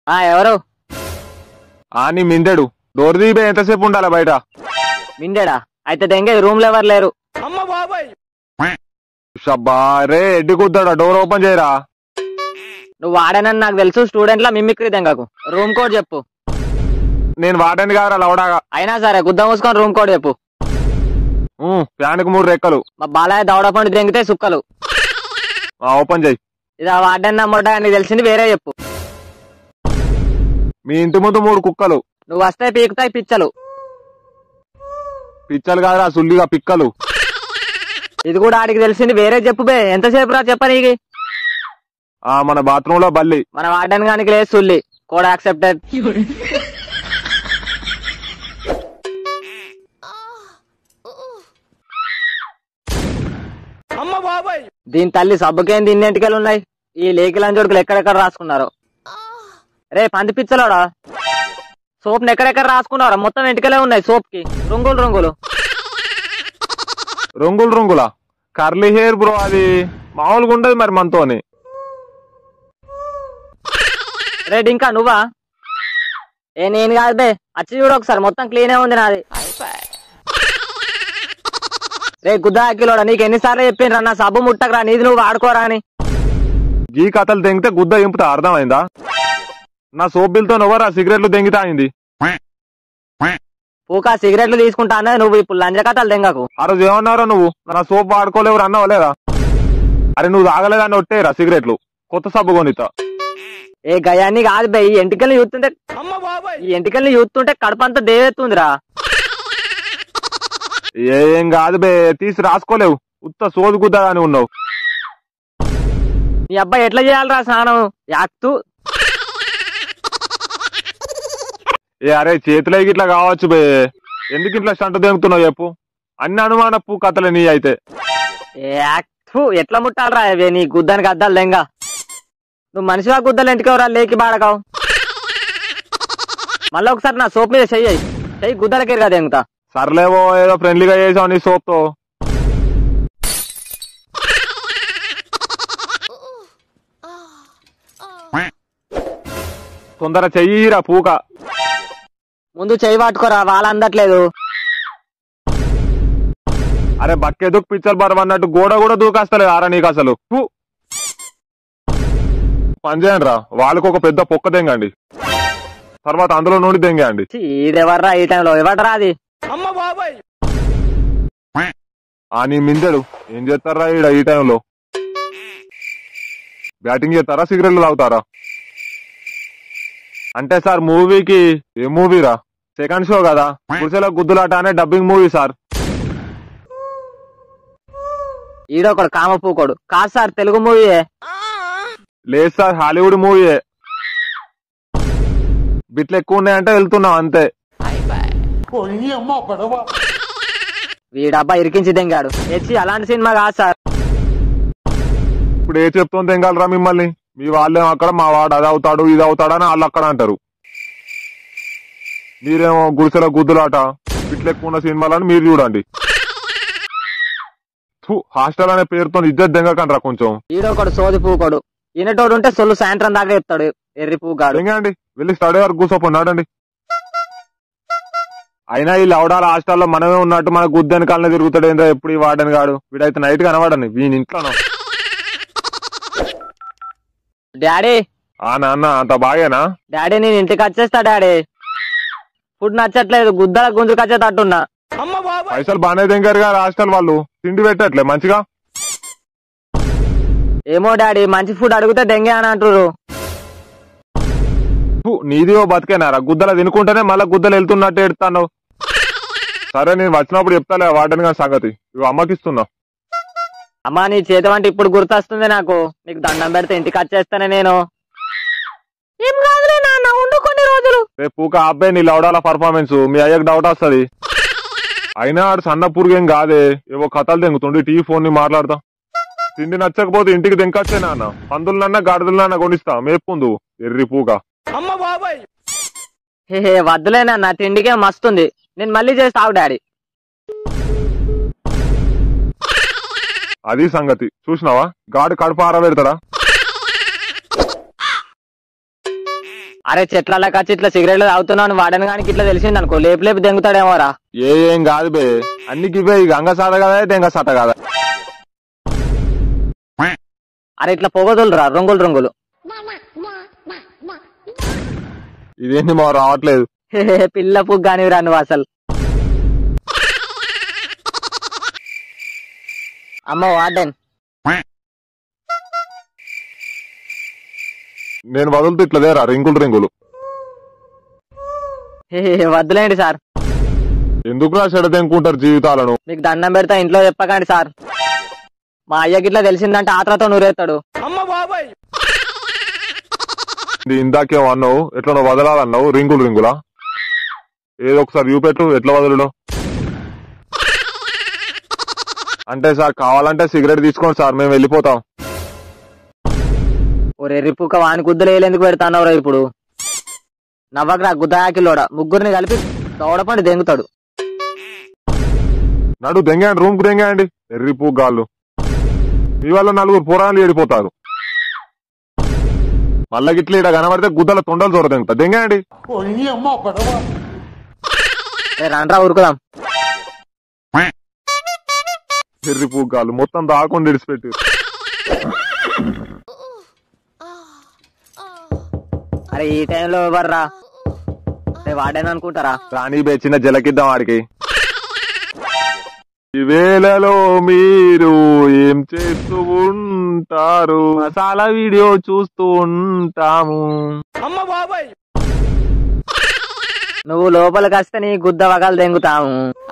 ఆ ఎవరు ఆ నీ మిందెడు డోర్ దీపే ఎంతసేపు ఉండాలి బయట మిండేడా అయితే దెంగే రూమ్ లో ఎవరు లేరు షబ్బా రే ఎడ్డి కుద్దాడా డోర్ ఓపెన్ చేయరా నువ్వు వాడనని నాకు తెలుసు స్టూడెంట్ లా మిమిక్రీ దెంగకు రూమ్ కోడ్ చెప్పు నేను వాడని కాదురా లవడాగా అయినా సరే గుద్ద మూసుకొని రూమ్ కోడ్ చెప్పు ఫ్యాన్కి మూడు రెక్కలు మా బాలయ్య దవడ పండు దెంగితే సుక్కలు ఆ, ఓపెన్ చేయి ఇది ఆ వాడని నమ్మట నీకు తెలిసింది వేరే చెప్పు మీ ఇంటి ముందు మూడు కుక్కలు నువ్వు వస్తే పీకుతాయి పిచ్చలు పిచ్చలు కాదురా సుల్లిగా పిక్కలు ఇది కూడా ఆడికి తెలిసింది వేరే చెప్పు బే ఎంతసేపు రా చెప్ప నీకు ఆ మన బాత్రూమ్ లో బల్లి మన వాడని గానికి లేదు సుల్లి కోడ్ యాక్సెప్టెడ్ దీని తల్లి సబ్బుకేం దీన్ని ఎంటికలు ఉన్నాయి ఈ లేకి లంచోడుకులు ఎక్కడెక్కడ రాసుకున్నారు రే పంది పిచ్చలోడా సోప్ ఎక్కడెక్కడ రాసుకున్నారా మొత్తం ఎంటికలే ఉన్నాయి సోప్ కి రంగులు రంగులు రంగులు రంగులా కర్లీ హెయిర్ బ్రో అది మామూలుగా ఉండదు మరి మనతోని రే ఇంకా నువ్వా ఏ నేను కాదు బే వచ్చి చూడు ఒకసారి మొత్తం క్లీనే ఉంది నాది రే గుద్దా అక్కిలోడా నీకు ఎన్నిసార్లు చెప్పిండ్రా నా సబ్బు ముట్టకరా నీది నువ్వు వాడుకోరా అని గీ కథలు తెంగితే గుద్ద ఇంపుతా అర్థమైందా నా సోప్ బిల్తో ఎవరా సిగరెట్లు తెంగితా అయింది పూకా సిగరెట్లు తీసుకుంటా అన్నది నువ్వు ఇప్పుడు లంజ కథలు దెంగకు ఆ రోజు ఏమన్నారా నువ్వు నా సోప్ వాడుకోలేవు అన్నావా లేదా అరే నువ్వు తాగలేదని ఒట్టేరా సిగరెట్లు కొత్త సబ్బు కొనితా ఏ గయాన్ని కాదు బే ఈ ఎంటికల్ని చూస్తుంటే ఈ ఎంటికల్ని చూస్తుంటే కడపంతా దేవెత్తుందిరా ఏం కాదు బే తీసి రాసుకోలేవు ఉత్త సోది గుద్దగాని ఉన్నావు నీ అబ్బాయి ఎట్లా చేయాలిరా స్నానం యాక్తూ ఏ అరే చేతిలో ఇట్లా కావచ్చు బే ఎందుకు ఇట్లా స్టంట్ దెంగుతున్నావు చెప్పు అన్ని అనుమానపు కథలు నీ అయితే ఏ యాక్తూ ఎట్లా ముట్టాలరా ఇవే నీ గుద్దానికి అద్దాలు దెంగ నువ్వు మనిషిగా గుద్దలు ఎంటికవరా లేకి బాడకావు మళ్ళీ ఒకసారి నా సోప్ మీద చెయ్యి చెయ్యి గుద్దలకి కదా దెంగుతా సర్లేవో ఏదో ఫ్రెండ్లీగా చేసావు నీ సోప్ తో తొందర చెయ్యిరా పూక ముందు చెయ్యి పట్టుకోరా వాళ్ళ అందట్లేదు అరే బక్కెదుకు పిచ్చర్ బరం అన్నట్టు గోడ కూడా దూకేస్తలేదు ఆరా నీకు అసలు ఫు. పని చేయండి రా వాళ్ళకు ఒక పెద్ద పొక్క దెంగండి తర్వాత అందులో నుండి దెంగండి ఛీ, ఇదెవర్రా ఈ టైంలో ఎవడరా అది ఆ నీ మిందెడు ఏం చేస్తారా ఈడ ఈ టైంలో బ్యాటింగ్ చేస్తారా సిగరెట్లు తాగుతారా అంటే సార్ మూవీకి ఏ మూవీరా సెకండ్ షో కదా గుడిసెల గుద్దులాట అనే డబ్బింగ్ మూవీ సార్ ఈడొకడు కామ పూకోడు కాదు సార్ తెలుగు మూవీయే లేదు సార్ హాలీవుడ్ మూవీయే బిట్లు ఎక్కువ ఉన్నాయంటే వెళ్తున్నాం అంతే వీడబ్బా ఇరికించి దెంగాడు తెచ్చి అలాంటి సినిమా కాదు సార్ ఇప్పుడు ఏ చెప్తుంది తెంగాలరా మిమ్మల్ని మీ వాళ్ళేమో అక్కడ మా వాడు అది అవుతాడు ఇది అవుతాడు అని వాళ్ళు అక్కడ అంటారు మీరేమో గుడిసెల గుద్దులాట బిట్లు ఎక్కువ ఉన్న సినిమాలని మీరు చూడండి థు, హాస్టల్ అనే పేరుతో ఇద్దరు దెంగకండ్రా కొంచెం ఈడొకడు సోది పూకోడు ఈనటోడు ఉంటే సొల్లు సాయంత్రం దాకా చెప్తాడు ఎర్రి పూగాడు దెంగండి వెళ్ళి స్టడీ వరకు కూర్చోపోన్నాడండి అయినా ఈ లవడాల హాస్టల్లో మనమే ఉన్నట్టు మన గుద్దెని కాలనే తిరుగుతాడు ఏందో ఎప్పుడు ఈ వాడని గాడు వీడైతే నైట్ కనవాడని వీని ఇంట్లోనో డాడీ ఆ నాన్న అంత బాగేనా డాడీ నేను ఇంటికి వచ్చేస్తా డాడీ ఫుడ్ నచ్చట్లేదు గుద్దల గుంజుకు వచ్చేటట్టున్నా పైసలు బాగానే దెంగారు గారు హాస్టల్ వాళ్ళు తిండి పెట్టట్లే మంచిగా ఏమో డాడీ మంచి ఫుడ్ అడిగితే దెంగే అని అంటారు ఫు, నీది ఓ బతికేనారా గుద్దల తినుకుంటేనే మళ్ళా గుద్దలు వెళ్తున్నట్టు ఎడతాను సరే నేను వచ్చినప్పుడు చెప్తాలే వాటని కానీ సంగతి ఇవి అమ్మకిస్తున్నా అమ్మా నీ చేతి వంట ఇప్పుడు గుర్తొస్తుంది నాకు నీకు దండం పెడితే ఇంటికి వచ్చేస్తానే నేను ఏం కాదులే నాన్న ఉండు కొన్ని రోజులు రేపు పూక అబ్బాయి నీ లవడాల పర్ఫార్మెన్స్ మీ అయ్యకు డౌట్ వస్తుంది అయినా ఆడు సన్న పురుగేం కాదే ఏవో కథలు తెంగుతుండి టీ ఫోన్ ని మాట్లాడతా తిండి నచ్చకపోతే ఇంటికి తెంకొచ్చే నాన్న పందులనన్నా గాడిదలనన్నా కొనిస్తా మేపుందు ఎర్రి పూక హే హే వద్దులే నాన్న తిండికే మస్తుంది నేను మళ్ళీ చేస్తావు డాడీ అది సంగతి చూసినావా గాడి కడుపు ఆరబెడతాడా అరే చెట్ల కచ్చి ఇట్లా సిగరెట్లు తాగుతున్నాను వాడని కానీ ఇట్లా తెలిసింది అనుకో లేపు లేపు దెంగుతాడేమోరా ఏ ఏం కాదు బే అన్ని గివే ఇక అంగ సాట కదా దెంగ సాట కదా అరే ఇట్లా పొగదులురా రంగులు రంగులు ఇదేంటి మా రావట్లేదు పిల్ల పుగ్గానివిరా నువ్వు అసలు అమ్మ వార్డెన్ నేను వదులుతూ ఇట్లా దేరా రింగులు రింగులు వద్దులేండి సార్ ఎందుకు రా చెడ తెంకుంటారు జీవితాలను మీకు దండం పెడతా ఇంట్లో చెప్పకండి సార్ మా అయ్యకి ఇట్లా తెలిసిందంటే ఆత్రతో నూరేస్తాడు ఇది ఇందాకేం అన్నావు ఎట్లా వదలాలన్నావు రింగులు రింగులా ఏదో ఒకసారి చూపెట్టు ఎట్లా వదలడు అంటే సార్ కావాలంటే సిగరెట్ తీసుకోండి సార్ మేము వెళ్ళిపోతాం ఓ రెర్రిపుక్క వాని గుద్దలు వేలేందుకు పెడతానవరా ఇప్పుడు నవ్వకరా గుద్దాకిలోడ ముగ్గురిని కలిపి దౌడపండి దెంగుతాడు నడు దెంగండి రూమ్ కు దెంగండి ఎర్రిపూ గాళ్ళు మీ వల్ల నలుగురు పురాణాలు ఏడిపోతారు మళ్ళా గిట్ల ఈడ కనబడితే గుద్దల తొండలు చొర దెంగుతా దెంగండి రే రండ్రా ఊరుకుదాం ఎర్రిపూ గాళ్ళు మొత్తం దాకుండా ఇడిచిపెట్టి అరే ఈ టైంలో ఎవర్రా రే వాడేనా అనుకుంటారా రాణి బే చిన్న జలకిద్దాం వాడికి ఈ వేళలో మీరు ఏం చేస్తూ ఉంటారు మసాలా వీడియో చూస్తూ ఉంటాము నువ్వు లోపలికి వస్తే నీ గుద్ద వగలు దెంగుతాము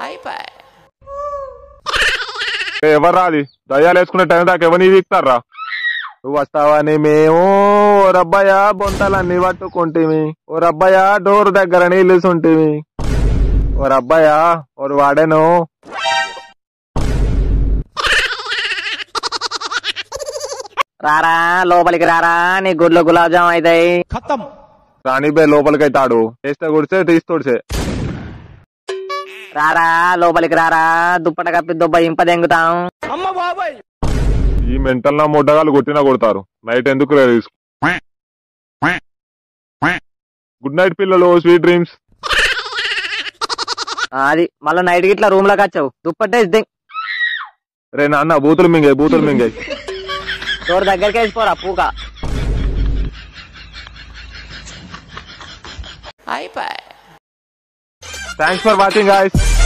ఏ, ఎవర్రా అది దయ్యాలు వేసుకునే టైం దాకా ఎవరిని వీక్తారా నువ్వు వస్తావని మేము ఓ రబ్బయ్య బొంతలన్నీ పట్టుకుంటేమి ఓ రబ్బయ్య డోర్ దగ్గర నిలుసుంటివి ఓ రబ్బయ్య ఓరు వాడేను రారా లోపలికి రారా నీ గుడ్లు గులాబ్ జామ్ అవుతాయి రాణి బే లోపలికైతాడు చేస్తే గుడిసే తీసి తోడిసే రారా లోపలికి రారా దుప్పట కప్పి దుబ్బ ఇంప దెంగుతాం ఈ మెంటల్ నా మొడ్డగాలు కొట్టినా కొడతారు నైట్ ఎందుకు రిస్క్ గుడ్ నైట్ పిల్లలు స్వీట్ డ్రీమ్స్ ఆ, అది మళ్ళీ నైట్ ఇట్లా రూమ్ లోకి వచ్చావు దుప్పటే దెంగ్ రే నాన్న బూతులు మింగే బూతులు మింగే డోర్ దగ్గరికి వేసిపోరా పూక థ్యాంక్స్ ఫర్ వాచింగ్ గాయస్